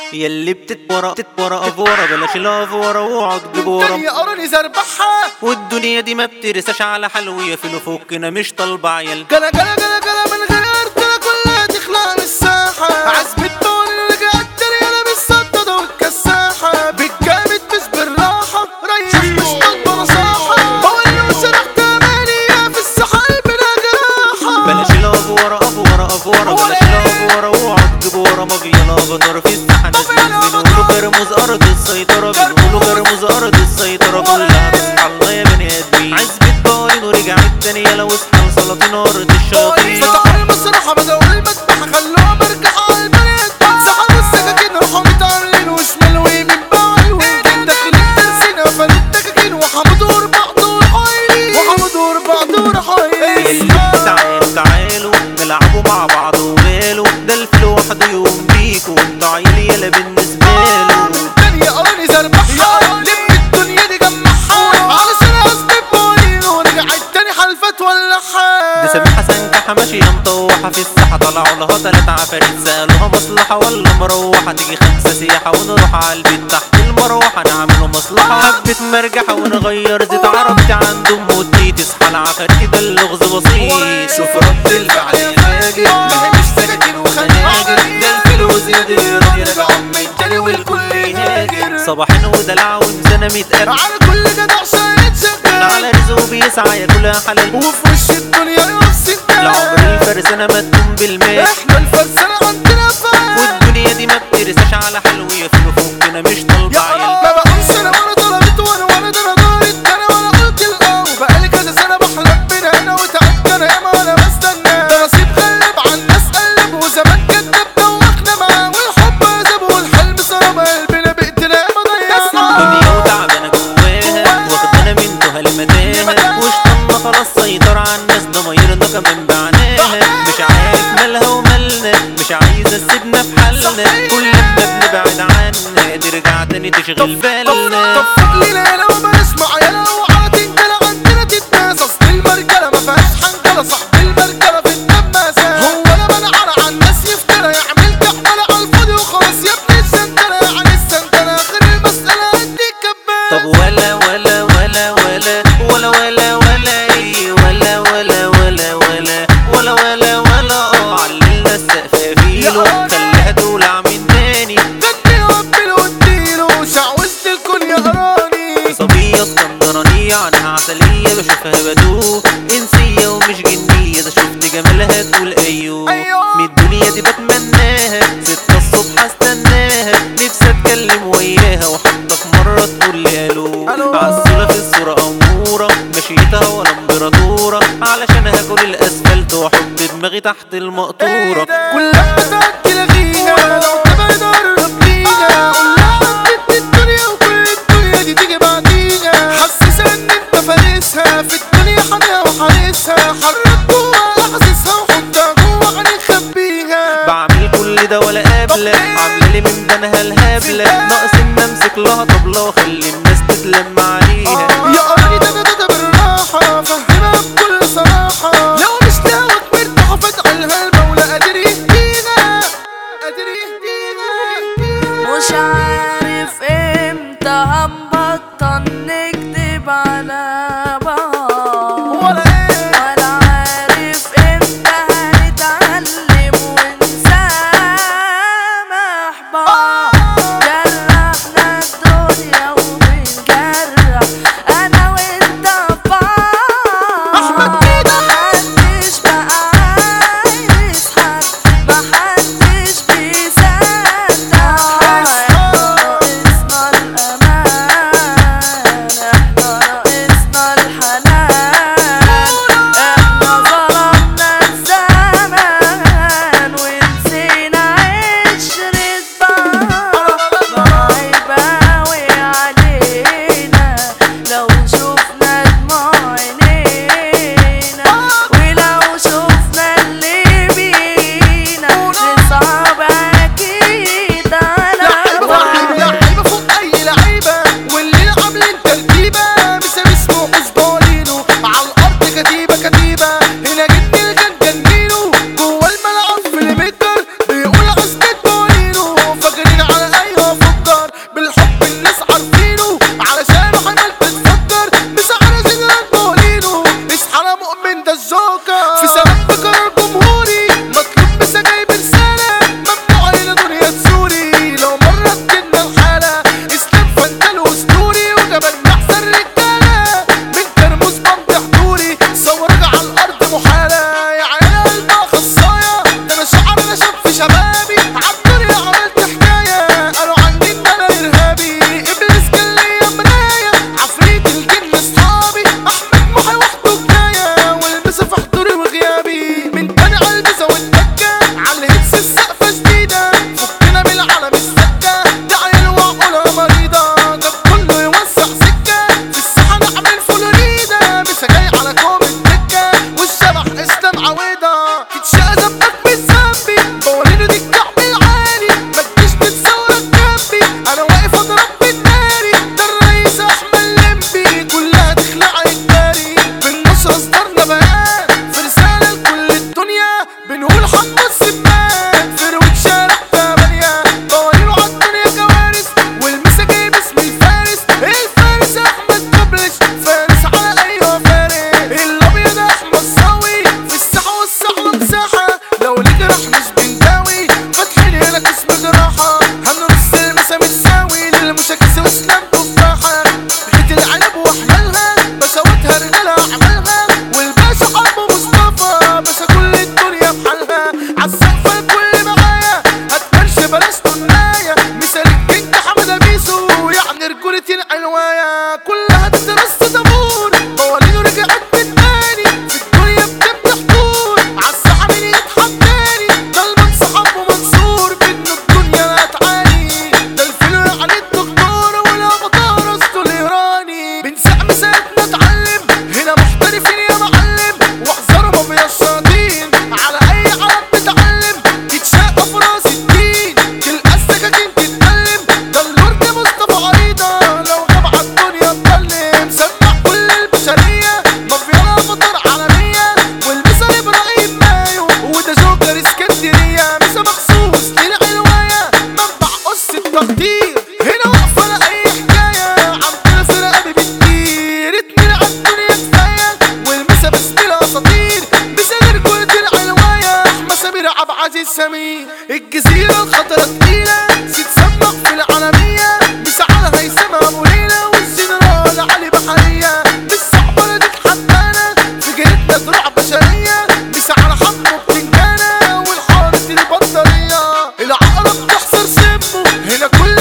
يلي بتتورق تتورق افورة بلاش الافورة واقعد جبورة الدنيا قراني زربحها والدنيا دي ما بترساش على حلوية في فكنا مش طالبة عيال جلا جلا جلا جلا من غير ترى كلها تخلع من الساحة عزبة طول اللي قاعد انا بالصدى والكساحة بالجامد مش بالراحة ريح مش طالبة نصاحة بقول له سرحت مالية في السحاب بلا جراحة بلاش الافورة افورة افورة بلاش الافورة واقعد جبورة مافيا بطر في الساحة ناس بنقولوا كرموز ارض السيطرة بنقولوا كرموز ارض السيطرة كلها تصحى الله يا بني ادمين عزبة بارين ورجعت تاني يلا وسط سلاطين ارض الشياطين فتحوا المسرح بدأوا المذبح خلوها مرجحة على البنات سحبوا السكاكين راحوا متعاملين وشمال ويمين باعوا وكان داخلين ترسين قفلوا الدكاكين وحمدوا اربع دور حايلين وحمدوا اربع دور حايلين يلي تعالوا تعالوا نلعبوا مع بعض وماله ده الفل وحده يقوم بيكوا وانتوا عيل يلا بالنسبة له الدنيا قراني زربحها لم الدنيا دي جمعها علشان اثبت بولين ورجعت تاني حلفت ولعها ده سامي حسن كحة ماشية مطوحة في الساحة طلعوا لها تلات عفاريت سألوها مصلحة ولا مروحة تيجي خمسة سياحة ونروح على البيت تحت المروحة نعمله مصلحة حبة مرجحة ونغير زيت عربتي عند أم ودي تصحى العفاريت ده اللغز بسيط شوف رد الفعل يا فاجر ما هي مش سكاكين وخناجر ده الفلوس يدير يرجعوا من تاني والكل يهاجر صباحين ودلع ومزنة متقرع على كل جدع شايد شغال على رزقه بيسعى ياكلها حلال وفي وش الدنيا يقف العمر الفرسانة ما تكون بالمال احنا الفرسانة عندنا فان والدنيا دي ما بترساش على حلوية في فكنا مش طالبة يا عيال ما بقولش انا وانا طلبت وانا وانا ده انا دارت انا وانا قلت الاه بقالي كذا سنة بحلم بينا انا وتعبت انا ياما انا بستنى ده نصيب غلب على الناس قلب وزمان كدب دوخنا معاه والحب عذاب والحلم سرب قلبنا بقتنا ياما ضيعنا دنيا وتعبانة جواها واخدانا من تهى لمداها واشطنا خلاص سيطر على الناس ضمايرنا كمان بعناها مش عارف مالها ومالنا مش عايزة تسيبنا في حالنا كل ما بنبعد عنها ترجع تاني تشغل بالنا طب فضلي ليلة وما نسمع يلا وعلى تنجلة عندنا تتناسى اصل المرجلة ما فيهاش حنجلة صاحب المرجلة في الدماسة هو انا منع على الناس يفترى يعمل كحملة على الفاضي وخلاص يا ابني السنترة يعني السنترة اخر المسألة اديك كباس طب ولا ولا ولا ولا ولا ولا ولا ايه ولا ولا ولا ولا ولا ولا ولا اه عللنا السقفافيلو خليها تولع من تاني بدي وابل واديله شعوذت الكل يا قراني صبية اسكندرانية عنها عسلية بشوفها بدوق انسية ومش جنية ده شفت جمالها تقول ايوه أيوه. من الدنيا دي بتمناها ستة الصبح استناها نفسي اتكلم وياها وحتى في مرة تقول لي الو ألو. عسولة في الصورة أمورة مشيتها ولا امبراطورة علشان هاكل الاسفلت واحط دماغي تحت المقطورة كلها تأكل فيها لو تبعد قرب ليها قولها عدت الدنيا وكل الدنيا دي تيجي بعديها حسسها ان انت فارسها في الدنيا حاميها وحارسها حرك جوا احسسها وحطها جوا عينيك خبيها بعمل كل ده ولا قابلة عاملة لي من بنها الهبلة ناقص ان امسك لها طبلة واخلي الناس تتلم عليها يا قرني ده ده ده بالراحة فهمها بكل صراحة لو مش لاوك مرتاحة فتعلها المولى قادر يهدينا قادر يهدينا مش عارف امتى هنبطل نكدب على بعض ولا ايه ولا عارف امتى هنتعلم ونسامح بعض جرحنا الدنيا وبنجرح انا وانت بعض أحمد كده. محدش بقى عايز حد محدش بيصدق ناقصنا الامان مثال الكينج حمد ابيسو يعني رجولة العنواية كلها تترص طابور مواليد رجعت من تاني في الدنيا بتبدا حضور عالساحة مين يتحب تاني ده المنصحب ومنصور منه الدنيا لا تعاني ده الفيلم يعني الدكتور والافاتار اصله الايراني بنسق مساعدنا اتعلم هنا محترفين يا معلم واحذروا ما بيشاطين على اي عرب تتعلم تتشاق في راس الدين تلقى السكاكين تتكلم ده اللورد مصطفى عريضة لو غاب على الدنيا اتكلم سمع كل البشرية مافيا فطر عالمية والمثل ابراهيم مايو وده جوكر اسكندرية مسا مخصوص للعنواية منبع قص التقدير هنا واقفة لا اي حكاية عم فرقة بكتير اتنين على الدنيا كفاية والمسا بس الاساطير مثل رجولة العنواية احمد سمير عبد العزيز سمير الجزيرة الخضرا تقيلة سيد سمق في العالمية مسا على هيثم ابو ليلى والجنرال علي بحرية مش صعبة دي حبانة في جيتنا تروح بشرية مسا على حمو بتنجانة والحارة البطارية العقرب تحصر سمه هنا كل